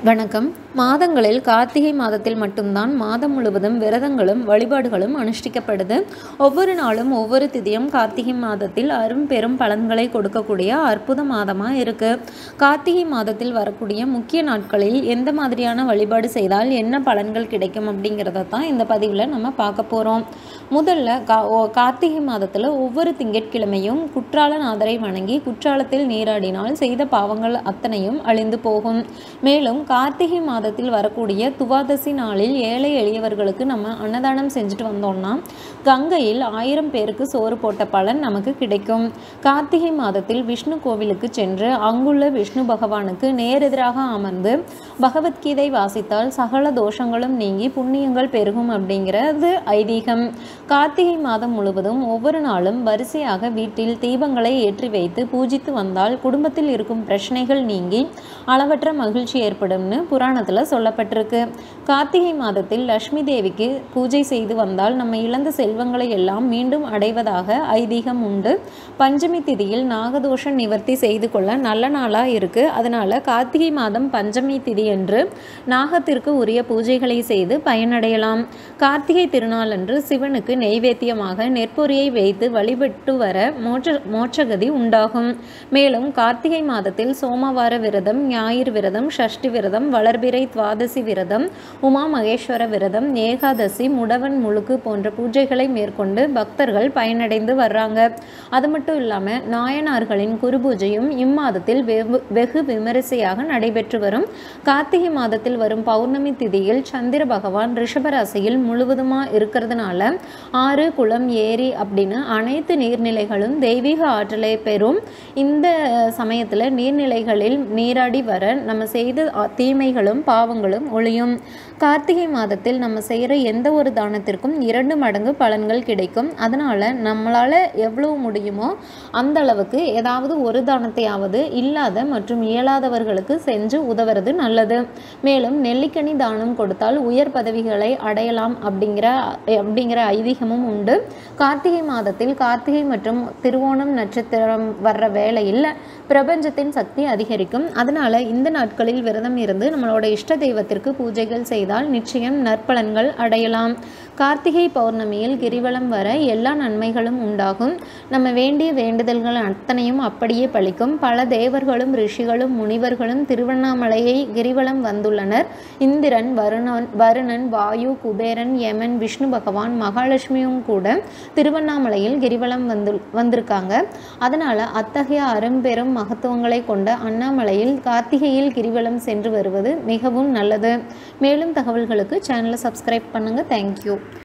வணக்கம் மாதங்களில் கார்த்திகை மாதத்தில் மட்டும்தான் மாதம் முழுவதும் விரதங்களும் வழிபாடுகளும் அனுஷ்டிக்கப்படுது ஒவ்வொரு நாளும் ஒவ்வொரு திதியும் கார்த்திகை மாதத்தில் அரும் பெரும் பலன்களை கொடுக்கக்கூடிய அற்புத மாதமாக இருக்குது கார்த்திகை மாதத்தில் வரக்கூடிய முக்கிய நாட்களில் எந்த மாதிரியான வழிபாடு செய்தால் என்ன பலன்கள் கிடைக்கும் அப்படிங்கிறத தான் இந்த பதிவில் நம்ம பார்க்க போகிறோம் முதல்ல கா ஓ- கார்த்திகை மாதத்தில் ஒவ்வொரு திங்கட்கிழமையும் குற்றாலநாதரை வணங்கி குற்றாலத்தில் நீராடினால் செய்த பாவங்கள் அத்தனையும் அழிந்து போகும் மேலும் கார்த்திகை மாதத்தில் வரக்கூடிய துவாதசி நாளில் ஏழை எளியவர்களுக்கு நம்ம அன்னதானம் செஞ்சுட்டு வந்தோம்னா கங்கையில் ஆயிரம் பேருக்கு சோறு போட்ட பலன் நமக்கு கிடைக்கும் கார்த்திகை மாதத்தில் விஷ்ணு கோவிலுக்கு சென்று அங்குள்ள விஷ்ணு பகவானுக்கு நேரெதிராக அமர்ந்து பகவத்கீதை வாசித்தால் சகல தோஷங்களும் நீங்கி புண்ணியங்கள் பெருகும் அப்படிங்கிறது ஐதீகம் கார்த்திகை மாதம் முழுவதும் ஒவ்வொரு நாளும் வரிசையாக வீட்டில் தீபங்களை ஏற்றி வைத்து பூஜித்து வந்தால் குடும்பத்தில் இருக்கும் பிரச்சனைகள் நீங்கி அளவற்ற மகிழ்ச்சி ஏற்படும்னு புராணத்தில் சொல்லப்பட்டிருக்கு கார்த்திகை மாதத்தில் லக்ஷ்மி தேவிக்கு பூஜை செய்து வந்தால் நம்ம இழந்த செல்வங்களை எல்லாம் மீண்டும் அடைவதாக ஐதீகம் உண்டு பஞ்சமி திதியில் நாகதோஷ நிவர்த்தி செய்து கொள்ள நல்ல நாளாக இருக்குது அதனால கார்த்திகை மாதம் பஞ்சமி திதி என்று நாகத்திற்கு உரிய பூஜைகளை செய்து பயனடையலாம் கார்த்திகை திருநாளன்று சிவனுக்கு நெய்வேத்தியமாக நெற்பொரியை வைத்து வழிபட்டு வர மோட்ச மோட்சகதி உண்டாகும் மேலும் கார்த்திகை மாதத்தில் சோமவார விரதம் ஞாயிறு விரதம் ஷஷ்டி விரதம் வளர்பிறை துவாதசி விரதம் உமா மகேஸ்வர விரதம் ஏகாதசி முடவன் முழுக்கு போன்ற பூஜைகளை மேற்கொண்டு பக்தர்கள் பயனடைந்து வர்றாங்க அது மட்டும் இல்லாமல் நாயனார்களின் குரு பூஜையும் இம்மாதத்தில் வெகு வெகு விமரிசையாக நடைபெற்று வரும் கார்த்திகை மாதத்தில் வரும் பௌர்ணமி திதியில் சந்திர பகவான் ரிஷபராசியில் முழுவதுமாக இருக்கிறதுனால ஆறு குளம் ஏரி அப்படின்னு அனைத்து நீர்நிலைகளும் தெய்வீக ஆற்றலை பெறும் இந்த சமயத்தில் நீர்நிலைகளில் நீராடி வர நம்ம செய்த அ- தீமைகளும் பாவங்களும் ஒழியும் கார்த்திகை மாதத்தில் நம்ம செய்கிற எந்த ஒரு தானத்திற்கும் இரண்டு மடங்கு பலன்கள் கிடைக்கும் அதனால் நம்மளால் எவ்வளவு முடியுமோ அந்த அளவுக்கு ஏதாவது ஒரு தானத்தையாவது இல்லாத மற்றும் இயலாதவர்களுக்கு செஞ்சு உதவுறது நல்லது மேலும் நெல்லிக்கனி தானம் கொடுத்தால் உயர் பதவிகளை அடையலாம் அப்படிங்கிற அப்படிங்கிற ஐதீகமும் உண்டு கார்த்திகை மாதத்தில் கார்த்திகை மற்றும் திருவோணம் நட்சத்திரம் வர்ற வேளையில் பிரபஞ்சத்தின் சக்தி அதிகரிக்கும் அதனால இந்த நாட்களில் விரதம் இருந்து நம்மளோட இஷ்ட தெய்வத்திற்கு பூஜைகள் செய்தால் நிச்சயம் நற்பலன்கள் அடையலாம் கார்த்திகை பௌர்ணமியில் கிரிவலம் வர எல்லா நன்மைகளும் உண்டாகும் நம்ம வேண்டிய வேண்டுதல்கள் அத்தனையும் அப்படியே பலிக்கும் பல தேவர்களும் ரிஷிகளும் முனிவர்களும் திருவண்ணாமலையை கிரிவலம் வந்துள்ளனர் இந்திரன் வருணன் வருணன் வாயு குபேரன் யமன் விஷ்ணு பகவான் மகாலட்சுமியும் கூட திருவண்ணாமலையில் கிரிவலம் வந்து வந்திருக்காங்க அதனால அத்தகைய அரும்பெரும் மகத்துவங்களை கொண்ட அண்ணாமலையில் கார்த்திகையில் கிரிவலம் சென்று வருவது மிகவும் நல்லது மேலும் தகவல்களுக்கு சேனலை சப்ஸ்கிரைப் பண்ணுங்க தேங்க்யூ